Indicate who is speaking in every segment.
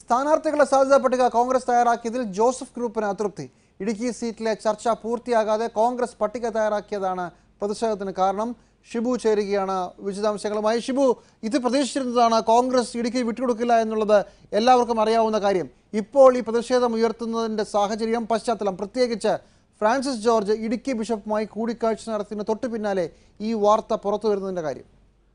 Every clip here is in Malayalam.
Speaker 1: സ്ഥാനാർത്ഥികളുടെ സാധ്യതാ പട്ടിക കോൺഗ്രസ് തയ്യാറാക്കിയതിൽ ജോസഫ് ഗ്രൂപ്പിന് അതൃപ്തി ഇടുക്കി സീറ്റിലെ ചർച്ച പൂർത്തിയാകാതെ കോൺഗ്രസ് പട്ടിക തയ്യാറാക്കിയതാണ് പ്രതിഷേധത്തിന് കാരണം ഷിബു ചേരുകയാണ് വിശദാംശങ്ങളുമായി ഷിബു ഇത് പ്രതീക്ഷിച്ചിരുന്നതാണ് കോൺഗ്രസ് ഇടുക്കി വിട്ടുകൊടുക്കില്ല എന്നുള്ളത് എല്ലാവർക്കും അറിയാവുന്ന കാര്യം ഇപ്പോൾ ഈ പ്രതിഷേധം ഉയർത്തുന്നതിന്റെ സാഹചര്യം പശ്ചാത്തലം പ്രത്യേകിച്ച് ഫ്രാൻസിസ് ജോർജ് ഇടുക്കി ബിഷപ്പുമായി കൂടിക്കാഴ്ച നടത്തിയതിന് തൊട്ടു പിന്നാലെ ഈ വാർത്ത പുറത്തു വരുന്നതിന്റെ കാര്യം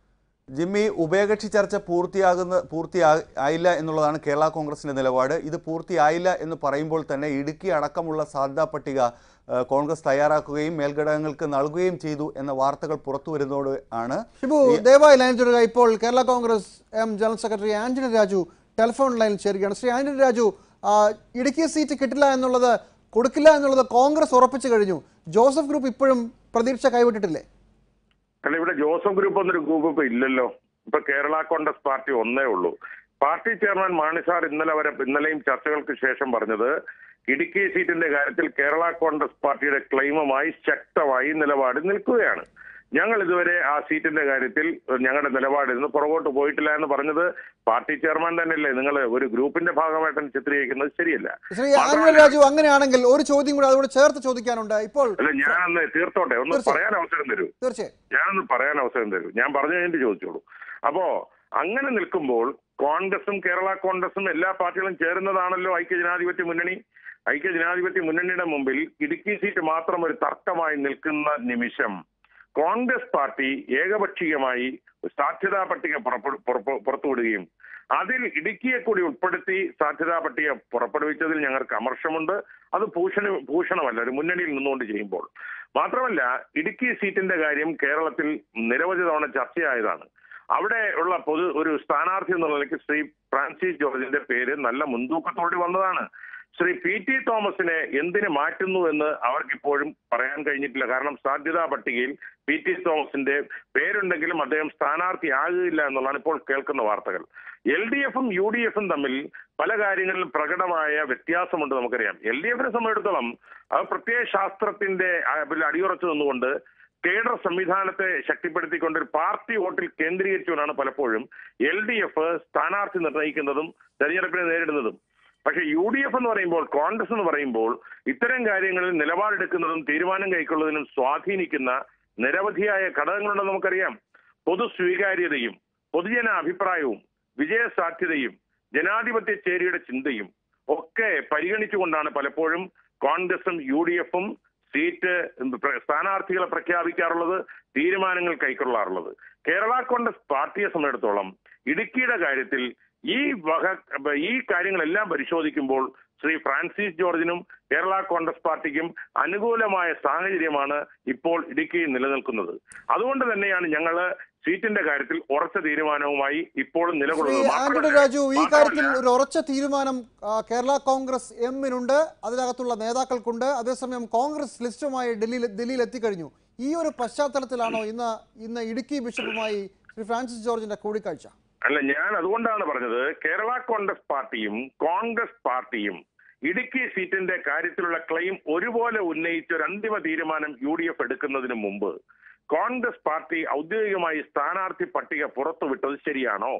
Speaker 2: ജിമ്മി ഉഭയകക്ഷി ചർച്ച പൂർത്തിയാകുന്ന പൂർത്തിയാ ആയില്ല എന്നുള്ളതാണ് കേരള കോൺഗ്രസിന്റെ നിലപാട് ഇത് പൂർത്തിയായില്ല എന്ന് പറയുമ്പോൾ തന്നെ ഇടുക്കി അടക്കമുള്ള സാധ്യതാ പട്ടിക ആ, കോൺഗ്രസ് തയ്യാറാക്കുകയും മേൽഘടകങ്ങൾക്ക് നൽകുകയും ചെയ്തു എന്ന വാർത്തകൾ പുറത്തു വരുന്നതോട് ആണ്
Speaker 1: ഷിബു ദയവായി ലൈൻ തുടരുക ഇപ്പോൾ Kerala Congress M general secretary Antony Raju telephone ലൈനിൽ ചേരുകയാണ് ശ്രീ ആന്റണി രാജു ആ, ഇടുക്കി സീറ്റ് കിട്ടില്ല എന്നുള്ളത് കൊടുക്കില്ല എന്നുള്ളത് കോൺഗ്രസ് ഉറപ്പിച്ചു കഴിഞ്ഞു ജോസഫ് ഗ്രൂപ്പ് ഇപ്പോഴും പ്രതീക്ഷ കൈവിട്ടിട്ടില്ലേ
Speaker 3: അല്ല ഇവിടെ ജോസഫ് ഗ്രൂപ്പ് എന്നൊരു ഗ്രൂപ്പ് ഇപ്പൊ ഇല്ലല്ലോ ഇപ്പൊ കേരള കോൺഗ്രസ് പാർട്ടി ഒന്നേ ഉള്ളൂ പാർട്ടി ചെയർമാൻ മാണി സാർ ഇന്നലെ വരെ ഇന്നലെയും ചർച്ചകൾക്ക് ശേഷം പറഞ്ഞത് ഇടുക്കി സീറ്റിന്റെ കാര്യത്തിൽ കേരള കോൺഗ്രസ് പാർട്ടിയുടെ ക്ലെയിമുമായി ശക്തമായി നിലപാട് നിൽക്കുകയാണ് ഞങ്ങൾ ഇതുവരെ ആ സീറ്റിന്റെ കാര്യത്തിൽ ഞങ്ങളുടെ നിലപാടിൽ നിന്ന് പുറകോട്ട് പോയിട്ടില്ല എന്ന് പറഞ്ഞത് പാർട്ടി ചെയർമാൻ തന്നെയല്ലേ നിങ്ങൾ ഒരു ഗ്രൂപ്പിന്റെ ഭാഗമായിട്ടാണ് ചിത്രീകരിക്കുന്നത് ശരിയല്ല
Speaker 1: ശ്രീ ആന്റണി രാജു അങ്ങനെയാണെങ്കിൽ ഒരു ചോദ്യം കൂടി അതോട് ചേർത്ത് ചോദിക്കാനുണ്ട് ഇപ്പോൾ
Speaker 3: അല്ല ഞാനൊന്ന് തീർത്തോട്ടെ ഒന്ന്
Speaker 1: തീർച്ചയായും.
Speaker 3: പറയാൻ അവസരം തരൂ
Speaker 1: തീർച്ചയായും
Speaker 3: ഞാനൊന്ന് പറയാൻ അവസരം തരൂ ഞാൻ പറഞ്ഞു കഴിഞ്ഞിട്ട് ചോദിച്ചോളൂ അപ്പോ അങ്ങനെ നിൽക്കുമ്പോൾ കോൺഗ്രസും കേരള കോൺഗ്രസും എല്ലാ പാർട്ടികളും ചേരുന്നതാണല്ലോ ഐക്യ ജനാധിപത്യ മുന്നണി ഐക്യ ജനാധിപത്യ മുന്നണിയുടെ മുമ്പിൽ ഇടുക്കി സീറ്റ് മാത്രം ഒരു തർക്കമായി നിൽക്കുന്ന നിമിഷം കോൺഗ്രസ് പാർട്ടി ഏകപക്ഷീയമായി സാധ്യതാ പട്ടിക പുറപ്പെ- പുറപ്പെ- പുറത്തുവിടുകയും അതിൽ ഇടുക്കിയെ കൂടി ഉൾപ്പെടുത്തി സാധ്യതാ പട്ടിക പുറപ്പെടുവിച്ചതിൽ ഞങ്ങൾക്ക് അമർഷമുണ്ട് അത് ഭൂഷണ ഭൂഷണമല്ല ഒരു മുന്നണിയിൽ നിന്നുകൊണ്ട് ചെയ്യുമ്പോൾ മാത്രമല്ല ഇടുക്കി സീറ്റിന്റെ കാര്യം കേരളത്തിൽ നിരവധി തവണ ചർച്ചയായതാണ് അവിടെ ഉള്ള പൊതു ഒരു സ്ഥാനാർത്ഥി എന്നുള്ള നിലയ്ക്ക് ശ്രീ ഫ്രാൻസിസ് ജോർജിന്റെ പേര് നല്ല മുൻതൂക്കത്തോടെ വന്നതാണ് ശ്രീ പി ടി തോമസിനെ എന്തിന് മാറ്റുന്നു എന്ന് അവർക്കിപ്പോഴും പറയാൻ കഴിഞ്ഞിട്ടില്ല കാരണം സാധ്യതാ പട്ടികയിൽ പി ടി തോമസിന്റെ പേരുണ്ടെങ്കിലും അദ്ദേഹം സ്ഥാനാർത്ഥിയാകില്ല എന്നുള്ളതാണ് ഇപ്പോൾ കേൾക്കുന്ന വാർത്തകൾ എൽ ഡി എഫും യു ഡി എഫും തമ്മിൽ പല കാര്യങ്ങളിലും പ്രകടമായ വ്യത്യാസമുണ്ട് നമുക്കറിയാം എൽ ഡി എഫിനെ സംബന്ധിച്ചിടത്തോളം അത് പ്രത്യയ ശാസ്ത്രത്തിന്റെ ആ, ഇതിൽ അടിയുറച്ചു നിന്നുകൊണ്ട് കേഡർ സംവിധാനത്തെ ശക്തിപ്പെടുത്തിക്കൊണ്ട് ഒരു പാർട്ടി വോട്ടിൽ കേന്ദ്രീകരിച്ചുകൊണ്ടാണ് പലപ്പോഴും എൽ ഡി എഫ് സ്ഥാനാർത്ഥി നിർണ്ണയിക്കുന്നതും തെരഞ്ഞെടുപ്പിനെ നേരിടുന്നതും പക്ഷെ യു ഡി എഫ് എന്ന് പറയുമ്പോൾ കോൺഗ്രസ് എന്ന് പറയുമ്പോൾ ഇത്തരം കാര്യങ്ങളിൽ നിലപാടെടുക്കുന്നതും തീരുമാനം കൈക്കൊള്ളുന്നതിനും സ്വാധീനിക്കുന്ന നിരവധിയായ ഘടകങ്ങളുണ്ടെന്ന് നമുക്കറിയാം പൊതു സ്വീകാര്യതയും പൊതുജന അഭിപ്രായവും വിജയസാധ്യതയും ജനാധിപത്യ ചേരിയുടെ ചിന്തയും ഒക്കെ പരിഗണിച്ചുകൊണ്ടാണ് പലപ്പോഴും കോൺഗ്രസും യു ഡി എഫും സീറ്റ് പ്ര- സ്ഥാനാർത്ഥികളെ പ്രഖ്യാപിക്കാറുള്ളത് തീരുമാനങ്ങൾ കൈക്കൊള്ളാറുള്ളത് കേരള കോൺഗ്രസ് പാർട്ടിയെ സംബന്ധിച്ചിടത്തോളം ഇടുക്കിയുടെ കാര്യത്തിൽ ഈ വക ഈ കാര്യങ്ങളെല്ലാം പരിശോധിക്കുമ്പോൾ ശ്രീ ഫ്രാൻസിസ് ജോർജിനും കേരള കോൺഗ്രസ് പാർട്ടിക്കും അനുകൂലമായ സാഹചര്യമാണ് ഇപ്പോൾ ഇടുക്കിയിൽ നിലനിൽക്കുന്നത് അതുകൊണ്ട് തന്നെയാണ് ഞങ്ങള് സീറ്റിന്റെ കാര്യത്തിൽ ഉറച്ച തീരുമാനവുമായി ഇപ്പോഴും
Speaker 1: ശ്രീ
Speaker 3: നിലകൊള്ളുന്നത്
Speaker 1: ആന്റണി
Speaker 3: മാത്രമല്ല-
Speaker 1: രാജു ഈ കാര്യത്തിൽ
Speaker 3: മാത്രമല്ല-
Speaker 1: ഒരു ഉറച്ച തീരുമാനം ആ, കേരള കോൺഗ്രസ് എമ്മിനുണ്ട് അതിനകത്തുള്ള നേതാക്കൾക്കുണ്ട് അതേസമയം കോൺഗ്രസ് ലിസ്റ്റുമായി ഡൽഹിയിൽ ഡൽഹിയിൽ എത്തിക്കഴിഞ്ഞു ഈ ഒരു പശ്ചാത്തലത്തിലാണോ ഇന്ന് ഇന്ന് ഇടുക്കി ബിഷപ്പുമായി ശ്രീ ഫ്രാൻസിസ് ജോർജിന്റെ കൂടിക്കാഴ്ച
Speaker 3: അല്ല ഞാൻ അതുകൊണ്ടാണ് പറഞ്ഞത് കേരള കോൺഗ്രസ് പാർട്ടിയും കോൺഗ്രസ് പാർട്ടിയും ഇടുക്കി സീറ്റിന്റെ കാര്യത്തിലുള്ള ക്ലെയിം ഒരുപോലെ ഉന്നയിച്ച ഒരു അന്തിമ തീരുമാനം യു ഡി എഫ് എടുക്കുന്നതിന് മുമ്പ് കോൺഗ്രസ് പാർട്ടി ഔദ്യോഗികമായി സ്ഥാനാർത്ഥി പട്ടിക പുറത്തുവിട്ടത് ശരിയാണോ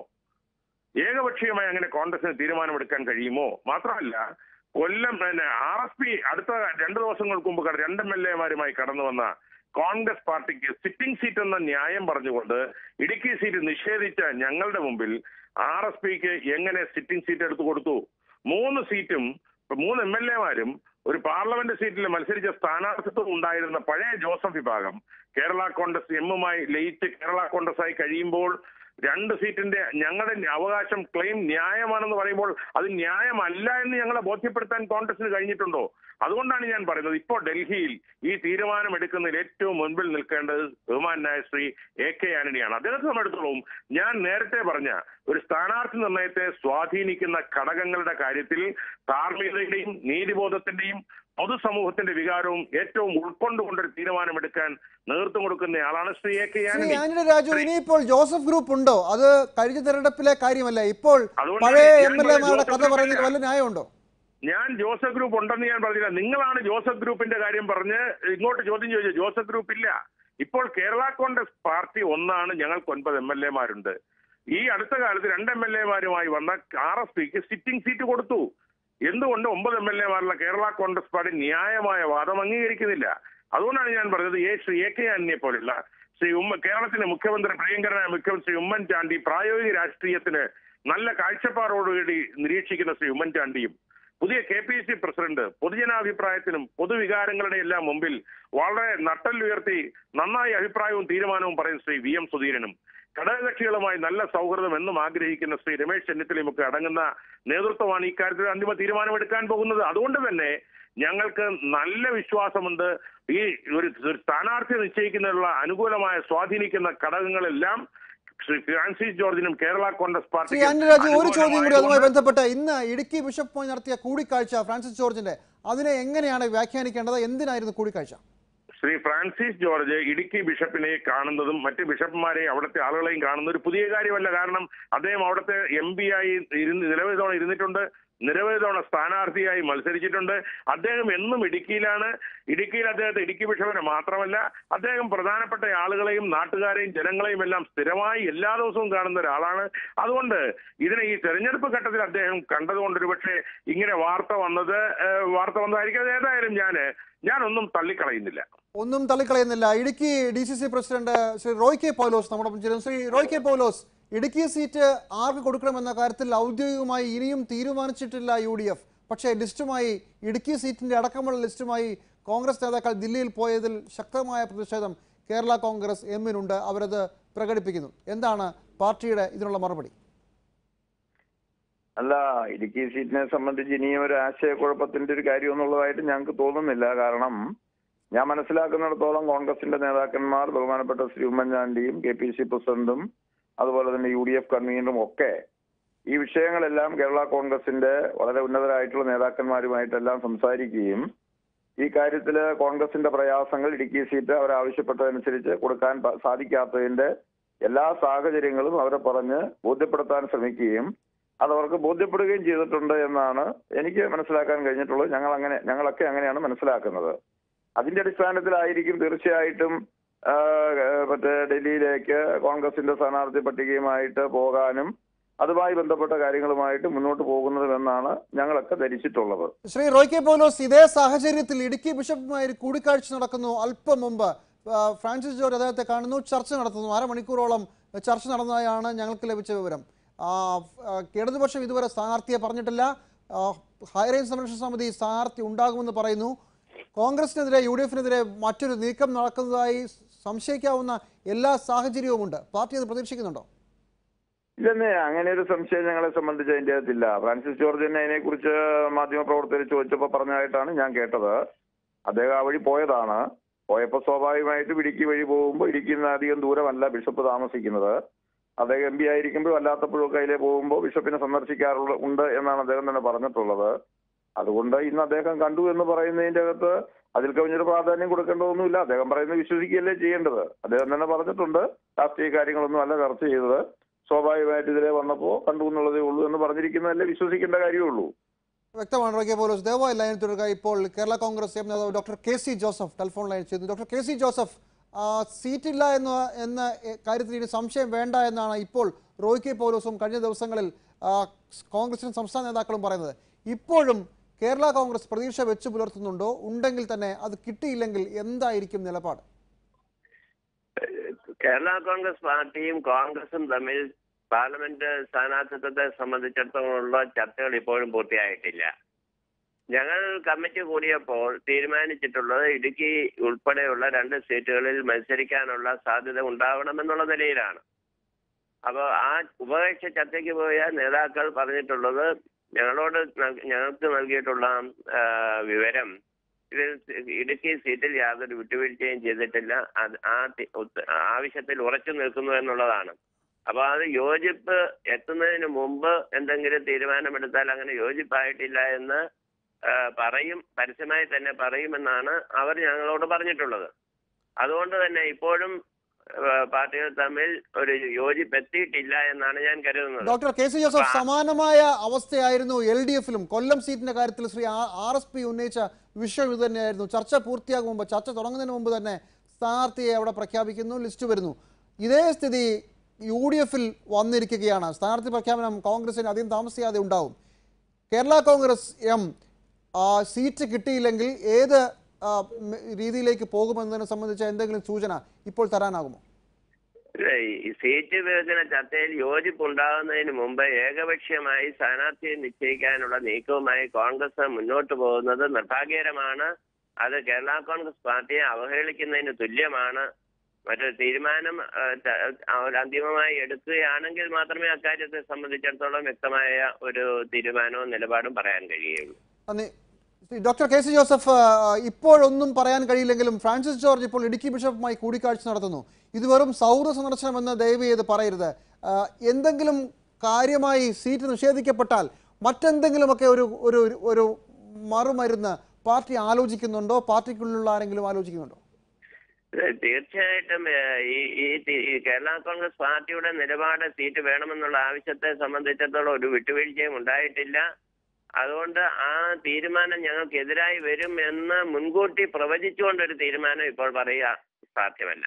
Speaker 3: ഏകപക്ഷീയമായി അങ്ങനെ കോൺഗ്രസിന് തീരുമാനമെടുക്കാൻ കഴിയുമോ മാത്രമല്ല കൊല്ലം പിന്നെ ആർ എസ് പി അടുത്ത രണ്ട് ദിവസങ്ങൾക്ക് മുമ്പ് കട- രണ്ട് എം എൽ എമാരുമായി കടന്നു വന്ന കോൺഗ്രസ് പാർട്ടിക്ക് സിറ്റിംഗ് സീറ്റ് എന്ന ന്യായം പറഞ്ഞുകൊണ്ട് ഇടുക്കി സീറ്റ് നിഷേധിച്ച ഞങ്ങളുടെ മുമ്പിൽ ആർ എസ് പിക്ക് എങ്ങനെ സിറ്റിംഗ് സീറ്റ് എടുത്തു കൊടുത്തു മൂന്ന് സീറ്റും മൂന്ന് എം എൽ എമാരും ഒരു പാർലമെന്റ് സീറ്റിൽ മത്സരിച്ച സ്ഥാനാർത്ഥിത്വം ഉണ്ടായിരുന്ന പഴയ ജോസഫ് വിഭാഗം കേരള കോൺഗ്രസ് എമ്മുമായി ലയിച്ച് കേരള കോൺഗ്രസ് ആയി കഴിയുമ്പോൾ രണ്ട് സീറ്റിന്റെ ഞങ്ങളുടെ അവകാശം ക്ലെയിം ന്യായമാണെന്ന് പറയുമ്പോൾ അത് ന്യായമല്ല എന്ന് ഞങ്ങളെ ബോധ്യപ്പെടുത്താൻ കോൺഗ്രസിന് കഴിഞ്ഞിട്ടുണ്ടോ അതുകൊണ്ടാണ് ഞാൻ പറയുന്നത് ഇപ്പോൾ ഡൽഹിയിൽ ഈ തീരുമാനം എടുക്കുന്നതിൽ ഏറ്റവും മുൻപിൽ നിൽക്കേണ്ടത് ബഹുമാനായ ശ്രീ എ കെ ആന്റണിയാണ് അദ്ദേഹത്തെ സംബന്ധിച്ചിടത്തോളം ഞാൻ നേരത്തെ പറഞ്ഞ ഒരു സ്ഥാനാർത്ഥി നിർണയത്തെ സ്വാധീനിക്കുന്ന ഘടകങ്ങളുടെ കാര്യത്തിൽ ധാർമ്മികതയുടെയും നീതിബോധത്തിന്റെയും പൊതുസമൂഹത്തിന്റെ വികാരവും ഏറ്റവും ഉൾക്കൊണ്ടുകൊണ്ടൊരു തീരുമാനമെടുക്കാൻ നേതൃത്വം കൊടുക്കുന്നയാളാണ് ശ്രീ എ കെ
Speaker 1: ശ്രീ
Speaker 3: ആന്റണി
Speaker 1: ആന്റണി രാജു ഇനിയിപ്പോൾ ജോസഫ് ഗ്രൂപ്പ് ഉണ്ടോ അത് കഴിഞ്ഞ തെരഞ്ഞെടുപ്പിലെ കാര്യമല്ല ഇപ്പോൾ
Speaker 3: അതുകൊണ്ടാണ്
Speaker 1: പഴയ
Speaker 3: ഞാൻ
Speaker 1: എം എൽ എമാരുടെ
Speaker 3: ജോസഫ്
Speaker 1: കഥ പറയുന്നതിൽ വല്ല ന്യായമുണ്ടോ
Speaker 3: ഞാൻ ജോസഫ് ഗ്രൂപ്പ് ഉണ്ടെന്ന് ഞാൻ പറഞ്ഞില്ല നിങ്ങളാണ് ജോസഫ് ഗ്രൂപ്പിന്റെ കാര്യം പറഞ്ഞ് ഇങ്ങോട്ട് ചോദ്യം ചോദിച്ചത് ജോസഫ് ഗ്രൂപ്പ് ഇല്ല ഇപ്പോൾ കേരള കോൺഗ്രസ് പാർട്ടി ഒന്നാണ് ഞങ്ങൾക്ക് ഒൻപത് എം എൽ എമാരുണ്ട് ഈ അടുത്ത കാലത്ത് രണ്ട് എം എൽ എമാരുമായി വന്ന ആർ എസ് പിക്ക് സിറ്റിംഗ് സീറ്റ് കൊടുത്തു എന്തുകൊണ്ട് ഒമ്പത് എം എൽ എമാരുള്ള കേരള കോൺഗ്രസ് പാർട്ടി ന്യായമായ വാദം അംഗീകരിക്കുന്നില്ല അതുകൊണ്ടാണ് ഞാൻ പറഞ്ഞത് എ ശ്രീ എ കെ ആന്റണിയെ പോലുള്ള ശ്രീ ഉമ്മ കേരളത്തിന്റെ മുഖ്യമന്ത്രി പ്രിയങ്കരനായ മുഖ്യമന്ത്രി ശ്രീ ഉമ്മൻചാണ്ടി പ്രായോഗിക രാഷ്ട്രീയത്തിന് നല്ല കാഴ്ചപ്പാടോടുകൂടി നിരീക്ഷിക്കുന്ന ശ്രീ ഉമ്മൻചാണ്ടിയും പുതിയ കെ പി സി പ്രസിഡന്റ് പൊതുജനാഭിപ്രായത്തിനും പൊതുവികാരങ്ങളുടെ എല്ലാം മുമ്പിൽ വളരെ നട്ടല്ലുയർത്തി നന്നായി അഭിപ്രായവും തീരുമാനവും പറയുന്ന ശ്രീ വി എം സുധീരനും ഘടകകക്ഷികളുമായി നല്ല സൗഹൃദം എന്നും ആഗ്രഹിക്കുന്ന ശ്രീ രമേശ് ചെന്നിത്തലയും ഒക്കെ അടങ്ങുന്ന നേതൃത്വമാണ് ഇക്കാര്യത്തിൽ അന്തിമ തീരുമാനമെടുക്കാൻ പോകുന്നത് അതുകൊണ്ട് തന്നെ ഞങ്ങൾക്ക് നല്ല വിശ്വാസമുണ്ട് ഈ ഒരു ഒരു സ്ഥാനാർത്ഥി നിശ്ചയിക്കുന്നതിനുള്ള അനുകൂലമായ സ്വാധീനിക്കുന്ന ഘടകങ്ങളെല്ലാം ശ്രീ ഫ്രാൻസിസ് ജോർജിനും കേരള കോൺഗ്രസ്
Speaker 1: ശ്രീ
Speaker 3: പാർട്ടിക്കും
Speaker 1: ആന്റണി രാജു ഒരു ചോദ്യം കൂടി അതുമായി
Speaker 3: അനുകൂലമായതുകൊണ്ട്
Speaker 1: ബന്ധപ്പെട്ട് ഇന്ന് ഇടുക്കി ബിഷപ്പുമായി നടത്തിയ കൂടിക്കാഴ്ച ഫ്രാൻസിസ് ജോർജിന്റെ അതിനെ എങ്ങനെയാണ് വ്യാഖ്യാനിക്കേണ്ടത് എന്തിനായിരുന്നു കൂടിക്കാഴ്ച
Speaker 3: ശ്രീ ഫ്രാൻസിസ് ജോർജ് ഇടുക്കി ബിഷപ്പിനെ കാണുന്നതും മറ്റ് ബിഷപ്പുമാരെ അവിടുത്തെ ആളുകളെയും കാണുന്ന ഒരു പുതിയ കാര്യമല്ല കാരണം അദ്ദേഹം അവിടുത്തെ എം പി ആയി ഇരുന്ന് നിരവധി തവണ ഇരുന്നിട്ടുണ്ട് നിരവധി തവണ സ്ഥാനാർത്ഥിയായി മത്സരിച്ചിട്ടുണ്ട് അദ്ദേഹം എന്നും ഇടുക്കിയിലാണ് ഇടുക്കിയിൽ അദ്ദേഹത്തെ ഇടുക്കി ബിഷപ്പിനെ മാത്രമല്ല അദ്ദേഹം പ്രധാനപ്പെട്ട ആളുകളെയും നാട്ടുകാരെയും ജനങ്ങളെയും എല്ലാം സ്ഥിരമായി എല്ലാ ദിവസവും കാണുന്ന ഒരാളാണ് അതുകൊണ്ട് ഇതിനെ ഈ തെരഞ്ഞെടുപ്പ് ഘട്ടത്തിൽ അദ്ദേഹം കണ്ടതുകൊണ്ട് ഒരുപക്ഷെ ഇങ്ങനെ വാർത്ത വന്നത് ഏഹ്, വാർത്ത വന്നതായിരിക്കും അത് ഏതായാലും ഞാന് ഞാനൊന്നും തള്ളിക്കളയുന്നില്ല
Speaker 1: ഒന്നും തള്ളിക്കളയുന്നില്ല Idukki D C C president Shri Roy K Paulose നമ്മുടെ മുന്നിൽ ചേരുന്നു. ശ്രീ റോയ് കെ പൗലോസ് ഇടുക്കി സീറ്റ് ആർക്ക് കൊടുക്കണമെന്ന കാര്യത്തിൽ ഔദ്യോഗികമായി ഇനിയും തീരുമാനിച്ചിട്ടില്ല യു ഡി എഫ് പക്ഷേ ലിസ്റ്റുമായി ഇടുക്കി സീറ്റിന്റെ അടക്കമുള്ള ലിസ്റ്റുമായി കോൺഗ്രസ് നേതാക്കൾ ദില്ലിയിൽ പോയതിൽ ശക്തമായ പ്രതിഷേധം കേരള കോൺഗ്രസ് എമ്മിനുണ്ട് അവരത് പ്രകടിപ്പിക്കുന്നു എന്താണ് പാർട്ടിയുടെ ഇതിനുള്ള മറുപടി
Speaker 4: അല്ല ഇടുക്കി സീറ്റിനെ സംബന്ധിച്ച് ഇനിയും ഒരു ആശയക്കുഴപ്പത്തിന്റെ ഒരു കാര്യം എന്നുള്ളതായിട്ട് ഞങ്ങൾക്ക് തോന്നുന്നില്ല കാരണം ഞാൻ മനസ്സിലാക്കുന്നിടത്തോളം കോൺഗ്രസിന്റെ നേതാക്കന്മാർ ബഹുമാനപ്പെട്ട ശ്രീ ഉമ്മൻചാണ്ടിയും കെ പി സി പ്രസിഡന്റും അതുപോലെ തന്നെ യു ഡി എഫ് കൺവീനറും ഒക്കെ ഈ വിഷയങ്ങളെല്ലാം കേരള കോൺഗ്രസിന്റെ വളരെ ഉന്നതരായിട്ടുള്ള നേതാക്കന്മാരുമായിട്ടെല്ലാം സംസാരിക്കുകയും ഈ കാര്യത്തില് കോൺഗ്രസിന്റെ പ്രയാസങ്ങൾ ഇടുക്കി സീറ്റ് അവർ ആവശ്യപ്പെട്ടതനുസരിച്ച് കൊടുക്കാൻ പ- സാധിക്കാത്തതിന്റെ എല്ലാ സാഹചര്യങ്ങളും അവരെ പറഞ്ഞ് ബോധ്യപ്പെടുത്താൻ ശ്രമിക്കുകയും അത് അവർക്ക് ബോധ്യപ്പെടുകയും ചെയ്തിട്ടുണ്ട് എന്നാണ് എനിക്ക് മനസ്സിലാക്കാൻ കഴിഞ്ഞിട്ടുള്ളത് ഞങ്ങൾ അങ്ങനെ ഞങ്ങളൊക്കെ അങ്ങനെയാണ് മനസ്സിലാക്കുന്നത് അതിന്റെ അടിസ്ഥാനത്തിലായിരിക്കും തീർച്ചയായിട്ടും ആ, മറ്റേ ഡൽഹിയിലേക്ക് കോൺഗ്രസിന്റെ സ്ഥാനാർത്ഥി പട്ടികയുമായിട്ട് പോകാനും അതുമായി ബന്ധപ്പെട്ട കാര്യങ്ങളുമായിട്ട് മുന്നോട്ട് പോകുന്നതുമെന്നാണ് ഞങ്ങളൊക്കെ ധരിച്ചിട്ടുള്ളത്
Speaker 1: ശ്രീ റോയ് കെ പൗലോസ് ഇതേ സാഹചര്യത്തിൽ ഇടുക്കി ബിഷപ്പുമായി ഒരു കൂടിക്കാഴ്ച നടക്കുന്നു അല്പം മുമ്പ് ആ, ഫ്രാൻസിസ് ജോർജ് അദ്ദേഹത്തെ കാണുന്നു ചർച്ച നടത്തുന്നു അരമണിക്കൂറോളം ചർച്ച നടന്നതായാണ് ഞങ്ങൾക്ക് ലഭിച്ച വിവരം ആ, ആ, ഇടതുപക്ഷം ഇതുവരെ സ്ഥാനാർത്ഥിയെ പറഞ്ഞിട്ടില്ല ആ, ഹൈറേഞ്ച് സംരക്ഷണ സമിതി സ്ഥാനാർത്ഥി ഉണ്ടാകുമെന്ന് പറയുന്നു കോൺഗ്രസിനെതിരെ യു ഡി എഫിനെതിരെ മറ്റൊരു നീക്കം നടക്കുന്നതായി സംശയിക്കാവുന്ന എല്ലാ സാഹചര്യവുമുണ്ട് പാർട്ടി അത് പ്രതീക്ഷിക്കുന്നുണ്ടോ
Speaker 4: ഇല്ലെന്നേ അങ്ങനെ ഒരു സംശയം ഞങ്ങളെ സംബന്ധിച്ച് അതിന്റെ അകത്തില്ല ഫ്രാൻസിസ് ജോർജ് തന്നെ അതിനെക്കുറിച്ച് മാധ്യമപ്രവർത്തകർ ചോദിച്ചപ്പോൾ പറഞ്ഞതായിട്ടാണ് ഞാൻ കേട്ടത് അദ്ദേഹം ആ വഴി പോയതാണ് പോയപ്പോൾ സ്വാഭാവികമായിട്ടും ഇടുക്കി വഴി പോകുമ്പോൾ ഇടുക്കിയിൽ നിന്ന് അധികം ദൂരമല്ല ബിഷപ്പ് താമസിക്കുന്നത് അദ്ദേഹം എം പി ആയിരിക്കുമ്പോൾ അല്ലാത്തപ്പോഴൊക്കെ അതിലെ പോകുമ്പോൾ ബിഷപ്പിനെ സന്ദർശിക്കാറുള്ള ഉണ്ട് എന്നാണ് അദ്ദേഹം തന്നെ പറഞ്ഞിട്ടുള്ളത് അതുകൊണ്ട് ഇന്ന് അദ്ദേഹം കണ്ടു എന്ന് പറയുന്നതിന്റെ അകത്ത് അതിൽ കവിഞ്ഞൊരു പ്രാധാന്യം കൊടുക്കേണ്ടതൊന്നുമില്ല അദ്ദേഹം പറയുന്നത് വിശ്വസിക്കുകയല്ലേ ചെയ്യേണ്ടത് അദ്ദേഹം തന്നെ പറഞ്ഞിട്ടുണ്ട് രാഷ്ട്രീയ കാര്യങ്ങളൊന്നും അല്ല ചർച്ച ചെയ്തത് സ്വാഭാവികമായിട്ട് ഇതിലെ വന്നപ്പോൾ കണ്ടു എന്നുള്ളതേ ഉള്ളൂ എന്ന് പറഞ്ഞിരിക്കുന്നതല്ലേ വിശ്വസിക്കേണ്ട കാര്യമുള്ളൂ
Speaker 1: വ്യക്തമാണ് റോക്കെ പോലോസ് ദയവായി ലൈൻ തുടരുക ഇപ്പോൾ കേരള കോൺഗ്രസ് എം നേതാവ് doctor K C Joseph telephone line ചെയ്തു ഡോക്ടർ കെ സി ജോസഫ് ആ, സീറ്റില്ല എന്ന എന്ന എ, കാര്യത്തിൽ ഇനി സംശയം വേണ്ട എന്നാണ് ഇപ്പോൾ റോയ് കെ പൗലോസും കഴിഞ്ഞ ദിവസങ്ങളിൽ ആ, കോൺഗ്രസിനും സംസ്ഥാന നേതാക്കളും പറയുന്നത് ഇപ്പോഴും കേരള കോൺഗ്രസ് പ്രതീക്ഷ വെച്ച് പുലർത്തുന്നുണ്ടോ ഉണ്ടെങ്കിൽ തന്നെ അത് കിട്ടിയില്ലെങ്കിൽ എന്തായിരിക്കും നിലപാട്
Speaker 5: കേരള കോൺഗ്രസ് പാർട്ടിയും കോൺഗ്രസും തമ്മിൽ പാർലമെന്റ് സ്ഥാനാർത്ഥിത്വത്തെ സംബന്ധിച്ചിടത്തോളമുള്ള ചർച്ചകൾ ഇപ്പോഴും പൂർത്തിയായിട്ടില്ല ഞങ്ങൾ കമ്മിറ്റി കൂടിയപ്പോൾ തീരുമാനിച്ചിട്ടുള്ളത് ഇടുക്കി ഉൾപ്പെടെയുള്ള രണ്ട് സീറ്റുകളിൽ മത്സരിക്കാനുള്ള സാധ്യത ഉണ്ടാവണമെന്നുള്ള നിലയിലാണ് അപ്പോൾ ആ ഉപേക്ഷ ചർച്ചയ്ക്ക് പോയ നേതാക്കൾ പറഞ്ഞിട്ടുള്ളത് ഞങ്ങളോട് നൽ- ഞങ്ങൾക്ക് നൽകിയിട്ടുള്ള ആ, വിവരം ഇതിൽ ഇടുക്കി സീറ്റിൽ യാതൊരു വിട്ടുവീഴ്ചയും ചെയ്തിട്ടില്ല അത് ആ തി- ഉത്ത- ആവശ്യത്തിൽ ഉറച്ചു നിൽക്കുന്നു എന്നുള്ളതാണ് അപ്പൊ അത് യോജിപ്പ് എത്തുന്നതിന് മുമ്പ് എന്തെങ്കിലും തീരുമാനമെടുത്താൽ അങ്ങനെ യോജിപ്പായിട്ടില്ല എന്ന് ആ, പറയും പരസ്യമായി തന്നെ പറയുമെന്നാണ് അവർ ഞങ്ങളോട് പറഞ്ഞിട്ടുള്ളത് അതുകൊണ്ട് തന്നെ ഇപ്പോഴും ആ, പാർട്ടികൾ തമ്മിൽ ഒരു യോജിപ്പ് എത്തിയിട്ടില്ല എന്നാണ് ഞാൻ കരുതുന്നത്
Speaker 1: ഡോക്ടർ കെ സി ജോസഫ് സമാനമായ അവസ്ഥയായിരുന്നു എൽ ഡി എഫിലും കൊല്ലം സീറ്റിന്റെ കാര്യത്തിൽ ശ്രീ ആർ എസ് പി ഉന്നയിച്ച വിഷയം ഇത് തന്നെയായിരുന്നു ചർച്ച പൂർത്തിയാകും മുമ്പ് ചർച്ച തുടങ്ങുന്നതിന് മുമ്പ് തന്നെ സ്ഥാനാർത്ഥിയെ അവിടെ പ്രഖ്യാപിക്കുന്നു ലിസ്റ്റ് വരുന്നു ഇതേ സ്ഥിതി യു ഡി എഫിൽ വന്നിരിക്കുകയാണ് സ്ഥാനാർത്ഥി പ്രഖ്യാപനം കോൺഗ്രസിന് അധികം താമസിയാതെ ഉണ്ടാവും കേരള കോൺഗ്രസ് എം ആ, സീറ്റ് കിട്ടിയില്ലെങ്കിൽ ഏത് ആ, മ- രീതിയിലേക്ക് പോകുമെന്നതിനെ സംബന്ധിച്ച എന്തെങ്കിലും സൂചന ഇപ്പോൾ തരാനാകുമോ
Speaker 5: ഇല്ല, ഈ സീറ്റ് വിഭജന ചർച്ചയിൽ യോജിപ്പുണ്ടാകുന്നതിന് മുമ്പ് ഏകപക്ഷീയമായി സ്ഥാനാർത്ഥിയെ നിശ്ചയിക്കാനുള്ള നീക്കവുമായി കോൺഗ്രസ് മുന്നോട്ട് പോകുന്നത് നിർഭാഗ്യകരമാണ് അത് കേരള കോൺഗ്രസ് പാർട്ടിയെ അവഹേളിക്കുന്നതിന് തുല്യമാണ് മറ്റൊരു തീരുമാനം ആ, ത- ആ, ഒരു അന്തിമമായി എടുക്കുകയാണെങ്കിൽ മാത്രമേ അക്കാര്യത്തെ സംബന്ധിച്ചിടത്തോളം വ്യക്തമായ ഒരു തീരുമാനവും നിലപാടും പറയാൻ കഴിയുള്ളൂ
Speaker 1: നന്ദി Shri doctor K C Joseph ആ, ഇപ്പോഴൊന്നും പറയാൻ കഴിയില്ലെങ്കിലും ഫ്രാൻസിസ് ജോർജ് ഇപ്പോൾ ഇടുക്കി ബിഷപ്പുമായി കൂടിക്കാഴ്ച നടത്തുന്നു ഇത് വെറും സൗഹൃദ സന്ദർശനമെന്ന് ദയവ് ചെയ്ത് പറയരുത് ആ, എന്തെങ്കിലും കാര്യമായി സീറ്റ് നിഷേധിക്കപ്പെട്ടാൽ മറ്റെന്തെങ്കിലുമൊക്കെ ഒരു ഒരു ഒരു മറുമരുന്ന് പാർട്ടി ആലോചിക്കുന്നുണ്ടോ പാർട്ടിക്കുള്ളിലുള്ള ആരെങ്കിലും ആലോചിക്കുന്നുണ്ടോ
Speaker 5: ഏഹ് തീർച്ചയായിട്ടും ഏഹ് ഈ ഈ തി- ഈ കേരള കോൺഗ്രസ് പാർട്ടിയുടെ നിലപാട് സീറ്റ് വേണമെന്നുള്ള ആവശ്യത്തെ സംബന്ധിച്ചിടത്തോളം ഒരു വിട്ടുവീഴ്ചയും ഉണ്ടായിട്ടില്ല അതുകൊണ്ട് ആ തീരുമാനം ഞങ്ങൾക്കെതിരായി വരും എന്ന് മുൻകൂട്ടി പ്രവചിച്ചുകൊണ്ടൊരു തീരുമാനം ഇപ്പോൾ പറയുക സാധ്യമല്ല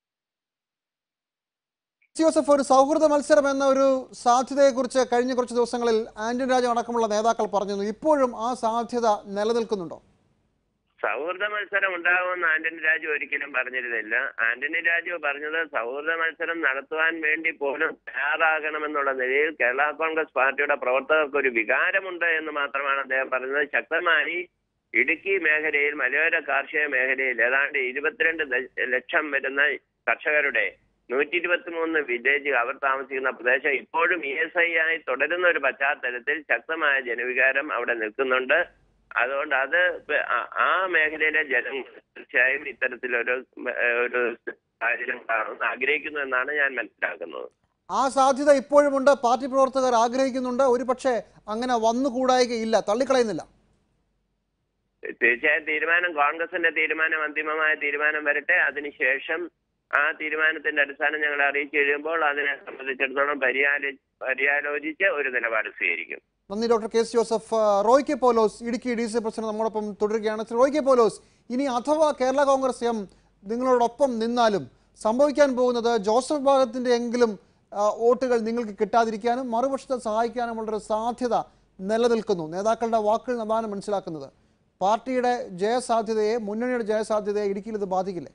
Speaker 1: ജോസഫ് ഒരു സൗഹൃദ മത്സരം എന്ന ഒരു സാധ്യതയെക്കുറിച്ച് കഴിഞ്ഞ കുറച്ച് ദിവസങ്ങളിൽ ആന്റണി രാജു അടക്കമുള്ള നേതാക്കൾ പറഞ്ഞിരുന്നു ഇപ്പോഴും ആ സാധ്യത നിലനിൽക്കുന്നുണ്ടോ
Speaker 5: സൗഹൃദ മത്സരം ഉണ്ടാകുമെന്ന് ആന്റണി രാജു ഒരിക്കലും പറഞ്ഞിരുന്നില്ല ആന്റണി രാജു പറഞ്ഞത് സൗഹൃദ മത്സരം നടത്തുവാൻ വേണ്ടി പോലും തയ്യാറാകണമെന്നുള്ള നിലയിൽ കേരള കോൺഗ്രസ് പാർട്ടിയുടെ പ്രവർത്തകർക്ക് ഒരു വികാരമുണ്ട് എന്ന് മാത്രമാണ് അദ്ദേഹം പറഞ്ഞത് ശക്തമായി ഇടുക്കി മേഖലയിൽ മലയോര കാർഷിക മേഖലയിൽ ഏതാണ്ട് ഇരുപത്തിരണ്ട് ദ- ലക്ഷം വരുന്ന കർഷകരുടെ നൂറ്റി ഇരുപത്തി മൂന്ന് വില്ലേജ് അവർ താമസിക്കുന്ന പ്രദേശം ഇപ്പോഴും ഇ എസ് ഐ ആയി തുടരുന്ന ഒരു പശ്ചാത്തലത്തിൽ ശക്തമായ ജനവികാരം അവിടെ നിൽക്കുന്നുണ്ട് അതുകൊണ്ട് അത് പ- ആ- ആ മേഖലയിലെ ജനങ്ങൾ തീർച്ചയായും ഇത്തരത്തിലൊരു ഏഹ്, ഒരു സാഹചര്യം കാണുമെന്ന് ആഗ്രഹിക്കുന്നു എന്നാണ് ഞാൻ മനസ്സിലാക്കുന്നത്
Speaker 1: ആ സാധ്യത ഇപ്പോഴുമുണ്ട് പാർട്ടി പ്രവർത്തകർ ആഗ്രഹിക്കുന്നുണ്ട് ഒരു പക്ഷേ അങ്ങനെ വന്നുകൂടായികയില്ല തള്ളിക്കളയുന്നില്ല
Speaker 5: തീർച്ചയായും തീരുമാനം കോൺഗ്രസിന്റെ തീരുമാനം അന്തിമമായ തീരുമാനം വരട്ടെ അതിനുശേഷം ആ തീരുമാനത്തിന്റെ അടിസ്ഥാനം ഞങ്ങൾ അറിയിച്ചു കഴിയുമ്പോൾ അതിനെ സംബന്ധിച്ചിടത്തോളം പരിയാലോ പര്യാലോചിച്ച് ഒരു നിലപാട് സ്വീകരിക്കും
Speaker 1: നന്ദി ഡോക്ടർ കെ എസ് ജോസഫ് ആ, Roy K Paulose Idukki D C president നമ്മോടൊപ്പം തുടരുകയാണ് ശ്രീ റോയ് കെ പോലോസ് ഇനി അഥവാ കേരള കോൺഗ്രസ് എം നിങ്ങളോടൊപ്പം നിന്നാലും സംഭവിക്കാൻ പോകുന്നത് ജോസഫ് വിഭാഗത്തിന്റെ എങ്കിലും ആ, വോട്ടുകൾ നിങ്ങൾക്ക് കിട്ടാതിരിക്കാനും മറുപക്ഷത്തെ സഹായിക്കാനുമുള്ള ഒരു സാധ്യത നിലനിൽക്കുന്നു നേതാക്കളുടെ വാക്കുകൾ അതാണ് മനസ്സിലാക്കുന്നത് പാർട്ടിയുടെ ജയസാധ്യതയെ മുന്നണിയുടെ ജയസാധ്യതയെ ഇടുക്കിയിൽ ഇത് ബാധിക്കില്ലേ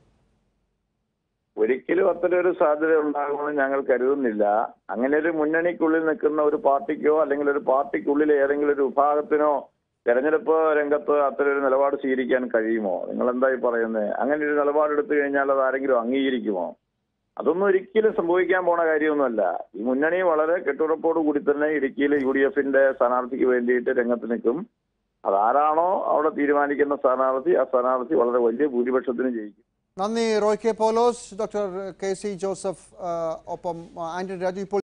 Speaker 4: ഒരിക്കലും അത്തരം ഒരു സാധ്യത ഉണ്ടാകുമെന്ന് ഞങ്ങൾ കരുതുന്നില്ല അങ്ങനെ ഒരു മുന്നണിക്കുള്ളിൽ നിൽക്കുന്ന ഒരു പാർട്ടിക്കോ അല്ലെങ്കിൽ ഒരു പാർട്ടിക്കുള്ളിലെ ഏതെങ്കിലും ഒരു വിഭാഗത്തിനോ തെരഞ്ഞെടുപ്പ് രംഗത്ത് അത്തരം ഒരു നിലപാട് സ്വീകരിക്കാൻ കഴിയുമോ നിങ്ങൾ എന്തായി പറയുന്നത് അങ്ങനെ ഒരു നിലപാടെടുത്തു കഴിഞ്ഞാൽ അത് ആരെങ്കിലും അംഗീകരിക്കുമോ അതൊന്നും ഒരിക്കലും സംഭവിക്കാൻ പോണ കാര്യമൊന്നുമല്ല ഈ മുന്നണി വളരെ കെട്ടുറപ്പോടു കൂടി തന്നെ ഇടുക്കിയിൽ യു ഡി എഫിന്റെ സ്ഥാനാർത്ഥിക്ക് വേണ്ടിയിട്ട് രംഗത്ത് നിൽക്കും അതാരാണോ അവിടെ തീരുമാനിക്കുന്ന സ്ഥാനാർത്ഥി ആ സ്ഥാനാർത്ഥി വളരെ വലിയ ഭൂരിപക്ഷത്തിന് ജയിക്കും
Speaker 1: നന്ദി Roy K Paulose doctor K C Joseph ആ, ഒപ്പം ആ, ആന്റണി രാജു ഇപ്പോൾ